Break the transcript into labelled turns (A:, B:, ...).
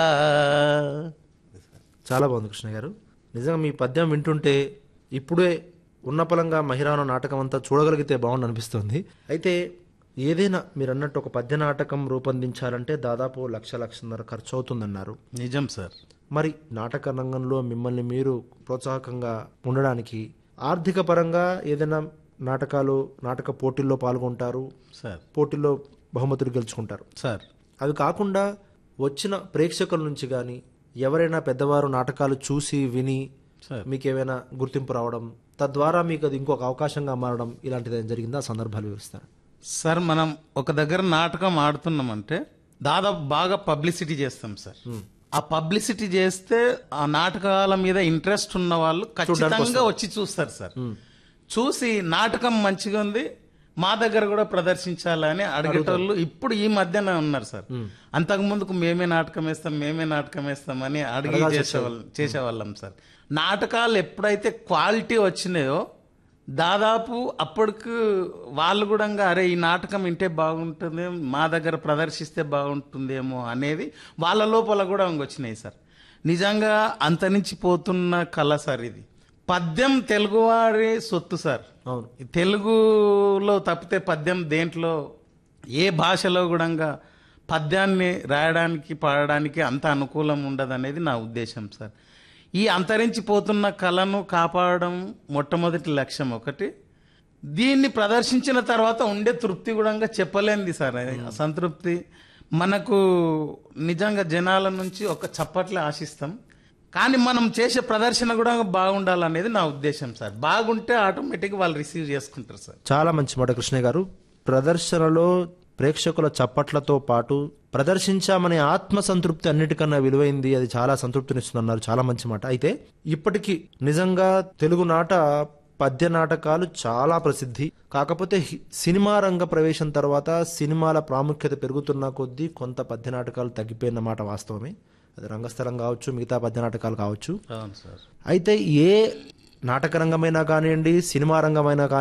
A: చాలా బాగుంది కృష్ణ గారు నిజంగా మీ పద్యం వింటుంటే ఇప్పుడే ఉన్నపలంగా మహిరాను నాటకం అంతా చూడగలిగితే బాగుండు అనిపిస్తుంది అయితే ఏదైనా మీరు అన్నట్టు ఒక పద్య నాటకం రూపొందించాలంటే దాదాపు లక్ష లక్షన్నర ఖర్చు అవుతుందన్నారు
B: నిజం సార్
A: మరి నాటక రంగంలో మిమ్మల్ని మీరు ప్రోత్సాహకంగా ఉండడానికి ఆర్థిక పరంగా ఏదైనా నాటకాలు నాటక పోటీల్లో పాల్గొంటారు
B: సార్
A: పోటీల్లో బహుమతులు గెలుచుకుంటారు
B: సార్
A: అవి కాకుండా వచ్చిన ప్రేక్షకుల నుంచి కానీ ఎవరైనా పెద్దవారు నాటకాలు చూసి విని
B: సార్
A: మీకు ఏమైనా గుర్తింపు రావడం తద్వారా మీకు అది ఇంకొక అవకాశంగా మారడం ఇలాంటిది ఏమైనా జరిగిందా ఆ సందర్భాలు వివరిస్తారు
B: సార్ మనం ఒక దగ్గర నాటకం ఆడుతున్నామంటే దాదాపు బాగా పబ్లిసిటీ చేస్తాం సార్ ఆ పబ్లిసిటీ చేస్తే ఆ నాటకాల మీద ఇంట్రెస్ట్ ఉన్న వాళ్ళు ఖచ్చితంగా వచ్చి చూస్తారు సార్ చూసి నాటకం మంచిగా ఉంది మా దగ్గర కూడా ప్రదర్శించాలని అడిగేటోళ్ళు ఇప్పుడు ఈ మధ్యన ఉన్నారు సార్ అంతకు ముందుకు మేమే నాటకం వేస్తాం మేమే నాటకం వేస్తామని అడిగి చేసేవాళ్ళం చేసేవాళ్ళం సార్ నాటకాలు ఎప్పుడైతే క్వాలిటీ వచ్చినాయో దాదాపు అప్పటికి వాళ్ళు కూడా అరే ఈ నాటకం వింటే బాగుంటుంది మా దగ్గర ప్రదర్శిస్తే బాగుంటుందేమో అనేది వాళ్ళ లోపల కూడా వచ్చినాయి సార్ నిజంగా అంతరించిపోతున్న కళ సార్ ఇది పద్యం తెలుగువారి సొత్తు సార్
A: అవును
B: తెలుగులో తప్పితే పద్యం దేంట్లో ఏ భాషలో కూడా పద్యాన్ని రాయడానికి పాడడానికి అంత అనుకూలం ఉండదు అనేది నా ఉద్దేశం సార్ ఈ అంతరించిపోతున్న కళను కాపాడడం మొట్టమొదటి లక్ష్యం ఒకటి దీన్ని ప్రదర్శించిన తర్వాత ఉండే తృప్తి కూడా చెప్పలేనిది సార్ ఆ సంతృప్తి మనకు నిజంగా జనాల నుంచి ఒక చప్పట్లే ఆశిస్తాం కానీ మనం చేసే ప్రదర్శన కూడా బాగుండాలనేది నా ఉద్దేశం సార్ బాగుంటే ఆటోమేటిక్ వాళ్ళు రిసీవ్ చేసుకుంటారు సార్
A: చాలా మంచి మాట కృష్ణయ్య గారు ప్రదర్శనలో ప్రేక్షకుల చప్పట్లతో పాటు ప్రదర్శించామనే ఆత్మ సంతృప్తి అన్నిటికన్నా విలువైంది అది చాలా సంతృప్తినిస్తుందన్నారు చాలా మంచి మాట అయితే ఇప్పటికీ నిజంగా తెలుగు నాట పద్య నాటకాలు చాలా ప్రసిద్ధి కాకపోతే హి- సినిమా రంగ ప్రవేశం తర్వాత సినిమాల ప్రాముఖ్యత పెరుగుతున్న కొద్దీ కొంత పద్య నాటకాలు తగ్గిపోయిన మాట వాస్తవమే అది రంగస్థలం కావచ్చు మిగతా పద్య నాటకాలు కావచ్చు
B: అవును సార్
A: అయితే ఏ నాటక రంగమైనా కానివ్వండి సినిమా రంగమైనా